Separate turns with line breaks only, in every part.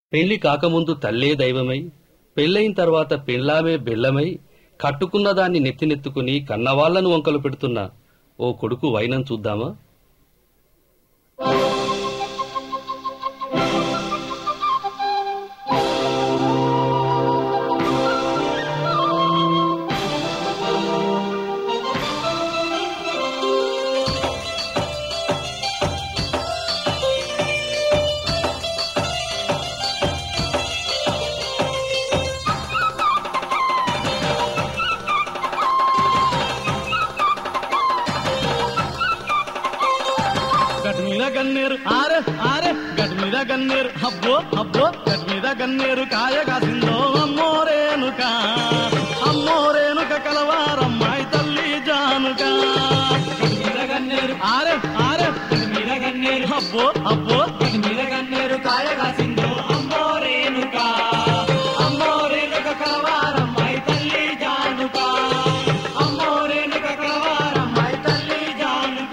పెళ్లి కాకముందు తల్లే దైవమై పెళ్ళైన తర్వాత పెళ్ళామే బెల్లమై కట్టుకున్న దాన్ని నెత్తినెత్తుకుని కన్నవాళ్లను వంకలు పెడుతున్న ఓ కొడుకు వైనం చూద్దామా
గట్ మీద గన్నేరు ఆరే ఆరే గట్ మీద గన్నేరు హబ్బో హబ్బో గట్ మీద గన్నేరు కాయ కాసిందో అమ్మోరేనుక అమ్మోరేనుక కలవారమ్మాయి తల్లి జానుక
గడి మీద గన్నేరు
ఆరే ఆరే
గడి మీద గన్నేరు
హబ్బో హబ్బో
గడి మీద గన్నేరు కాయ కాసిందో అమ్మో రేణుక అమ్మో రేణుక కలవారమ్మాయి తల్లి జానుక అమ్మో రేణుక కలవారమ్మాయి తల్లి జానుక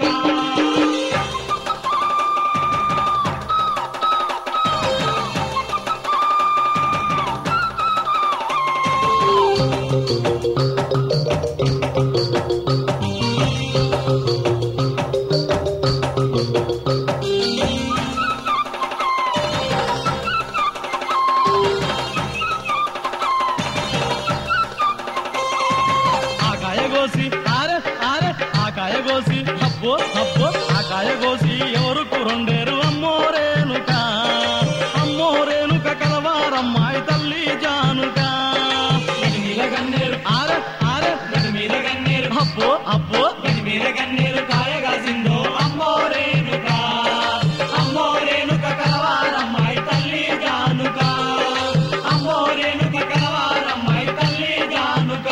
ఆ కాయ కోసి ఆరే ఆరే ఆ కాయ కోసి హబ్బో హబ్బో ఆ కాయ కోసి ఎవరు కురండేరు అమ్మోరేనుక అమ్మోరేనుక కలవారమ్మాయి తల్లి జానుక
గడి మీద గన్నేరు
ఆరే ఆరే
గడి మీద గన్నేరు
హబ్బో హబ్బో
గడి మీద గన్నేరు కాయ కాసిందో అమ్మో రేణుక అమ్మో రేణుక కలవారమ్మాయి తల్లి జానుక అమ్మో రేణుక కలవారమ్మాయి తల్లి జానుక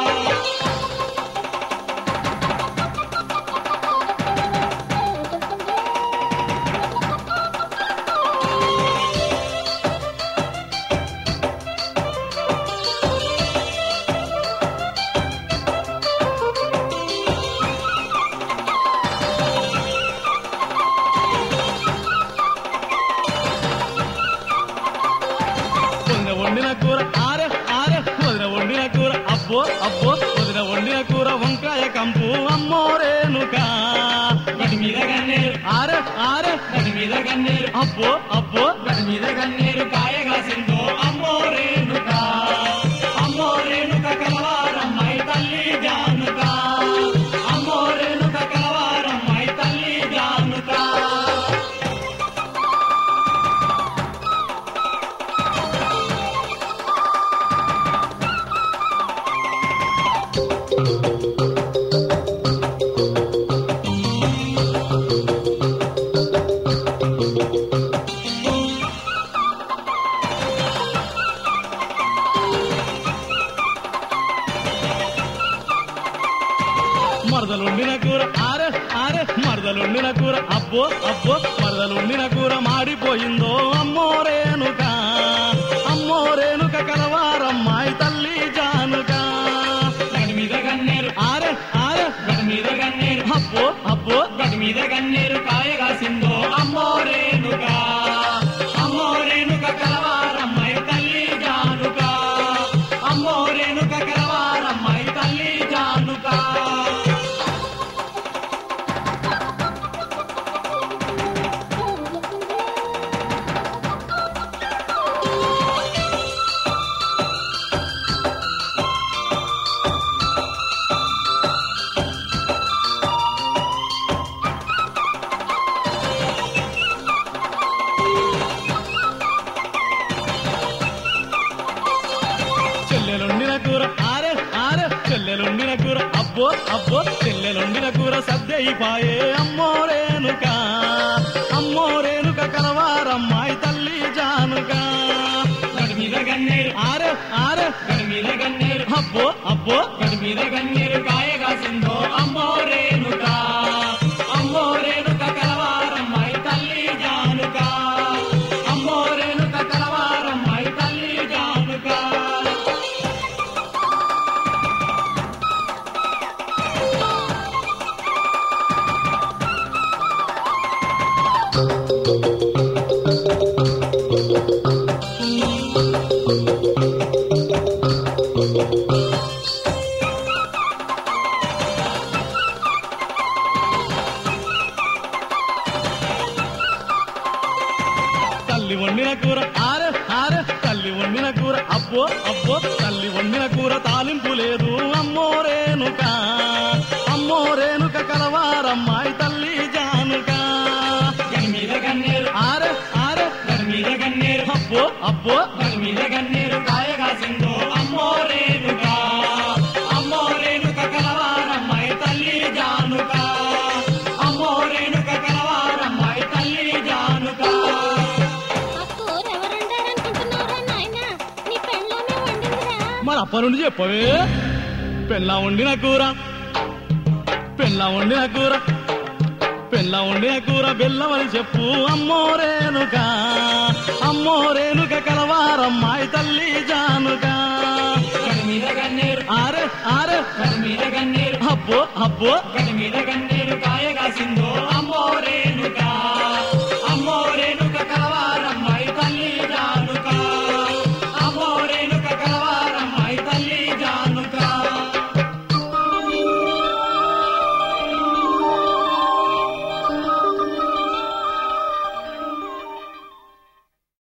వదిన వండిన కూర ఆరే ఆరే వదిన వండిన కూర అబ్బో అబ్బో వదిన వండిన కూర వంకాయ కంపు అమ్మోరేనుక
గడి మీద గన్నేరు
ఆరే ఆరే
గడి మీద గన్నేరు
అబ్బో అబ్బో
గడి మీద గన్నేరు కాయ కాసిందో అమ్మో రేణుక అమ్మో రేణుక కలవారమ్మాయి తల్లి జానుక అమ్మో రేణుక కలవారమ్మాయి తల్లి జానుక
మరదలుండిన కూర ఆరే ఆరే మరదలుండిన కూర అబ్బో అబ్బో మరదలుండిన కూర మాడిపోయిందో అమ్మోరేనుక అమ్మోరేనుక కలవారమ్మాయి తల్లి జానుక
గడి మీద గన్నేరు
ఆరే ఆరే
గడి మీద గన్నేరు
అబ్బో అబ్బో
గడి మీద గన్నేరు కాయ కాసిందో అమ్మో రేణుక అమ్మో రేణుక కలవారమ్మాయి తల్లి జానుక అమ్మో రేణుక కలవారమ్మాయి తల్లి జానుక
చెల్లెలుండిన కూర ఆరే ఆరే చెల్లెలుండిన కూర అబ్బో అబ్బో చెల్లెలుండిన కూర సద్దయిపాయే అమ్మోరేనుక అమ్మోరేనుక కలవారమ్మాయి తల్లి జానుక
గడి మీద గన్నేరు
ఆరే ఆరే
గడి మీద గన్నేరు
అబ్బో అబ్బో
గడి మీద గన్నేరు కాయ కాసిందో అమ్మో రేణుక అమ్మో రేణుక కలవారమ్మాయి తల్లి జానుక అమ్మో రేణుక కలవారమ్మాయి తల్లి జానుక
ఆ కూర ఆరే ఆరే తల్లి వండిన కూర అబ్బో అబ్బో తల్లి వండిన కూర తాలింపు లేదు అమ్మో రేణుక అమ్మో రేణుక కలవారమ్మాయి తల్లి జానుక
గని మీద గన్నేరు
ఆరే ఆరే
గని మీద గన్నేరు
అబ్బో అబ్బో
గని మీద గన్నేరు కాయ కాసిందో అమ్మో రేణుక అమ్మో రేణుక కలవారమ్మాయి తల్లి జానుక అమ్మో రేణుక కలవారమ్మాయి తల్లి జానుక
ఆ కూర ఎవరు వండారనుకుంటున్నారా నాయనా నీ పెళ్ళామే వండిందిరా
మరి అప్ప నుండి చెప్పవే పెళ్ళ వండిన కూర పెళ్ళ వండిన కూర పెళ్ళ వండిన కూర బెల్లమని చెప్పు అమ్మో రేణుక అమ్మో రేణుక కలవారమ్మాయి తల్లి జానుక
గని మీద గన్నేరు
ఆరే ఆరే
గని మీద గన్నేరు
అబ్బో అబ్బో
గని మీద గన్నేరు కాయ కాసిందో